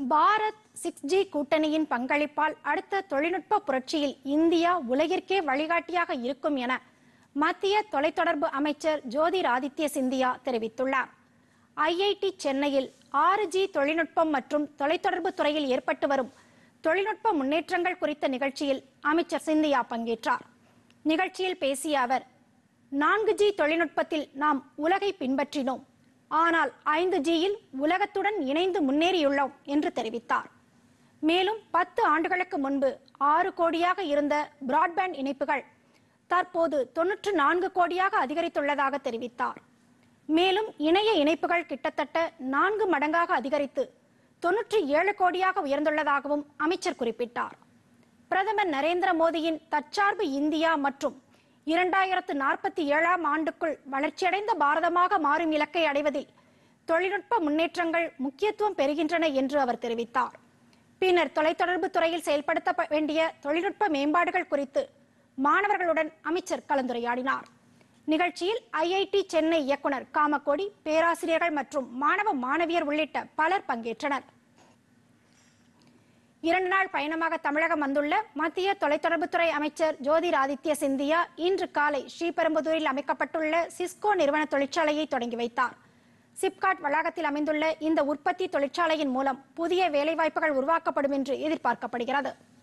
Bharat six G கூட்டணியின் பங்களிப்பால் அடுத்த தொழில்நுட்ப புரட்சியில் இந்தியா உலகிற்கே வழிகாட்டியாக இருக்கும் என மத்திய தொலைத்தொடர்பு அமைச்சர் ஜோதிராதித்ய சிந்தியா தெரிவித்துள்ளார் ஐஐடி சென்னையில் ஆறு ஜி தொழில்நுட்பம் மற்றும் தொலைத்தொடர்பு துறையில் ஏற்பட்டு வரும் தொழில்நுட்ப முன்னேற்றங்கள் குறித்த நிகழ்ச்சியில் அமைச்சர் சிந்தியா பங்கேற்றார் நிகழ்ச்சியில் பேசிய அவர் நான்கு ஜி தொழில்நுட்பத்தில் நாம் உலகை பின்பற்றினோம் ஆனால் ஐந்து ஜியில் உலகத்துடன் இணைந்து முன்னேறியுள்ளோம் என்று தெரிவித்தார் மேலும் பத்து ஆண்டுகளுக்கு முன்பு ஆறு கோடியாக இருந்த பிராட்பேண்ட் இணைப்புகள் தற்போது தொன்னூற்று நான்கு கோடியாக அதிகரித்துள்ளதாக தெரிவித்தார் மேலும் இணைய இணைப்புகள் கிட்டத்தட்ட நான்கு மடங்காக அதிகரித்து தொன்னூற்றி ஏழு கோடியாக உயர்ந்துள்ளதாகவும் அமைச்சர் குறிப்பிட்டார் பிரதமர் நரேந்திர மோடியின் தற்சார்பு இந்தியா மற்றும் இரண்டாயிரத்து நாற்பத்தி ஏழாம் ஆண்டுக்குள் வளர்ச்சியடைந்த பாரதமாக மாறும் இலக்கை அடைவதில் தொழில்நுட்ப முன்னேற்றங்கள் முக்கியத்துவம் பெறுகின்றன என்று அவர் தெரிவித்தார் பின்னர் தொலைத்தொடர்பு துறையில் செயல்படுத்த வேண்டிய தொழில்நுட்ப மேம்பாடுகள் குறித்து மாணவர்களுடன் அமைச்சர் கலந்துரையாடினார் நிகழ்ச்சியில் ஐஐடி சென்னை இயக்குனர் காமக்கோடி பேராசிரியர்கள் மற்றும் மாணவ மாணவியர் உள்ளிட்ட பலர் பங்கேற்றனர் இரண்டு நாள் பயணமாக தமிழகம் வந்துள்ள மத்திய தொலைத்தொடர்புத்துறை அமைச்சர் ஜோதிராதித்ய சிந்தியா இன்று காலை ஸ்ரீபெரும்புதூரில் அமைக்கப்பட்டுள்ள சிஸ்கோ நிறுவன தொழிற்சாலையை தொடங்கி வைத்தார் சிப்காட் வளாகத்தில் அமைந்துள்ள இந்த உற்பத்தி தொழிற்சாலையின் மூலம் புதிய வேலைவாய்ப்புகள் உருவாக்கப்படும் என்று எதிர்பார்க்கப்படுகிறது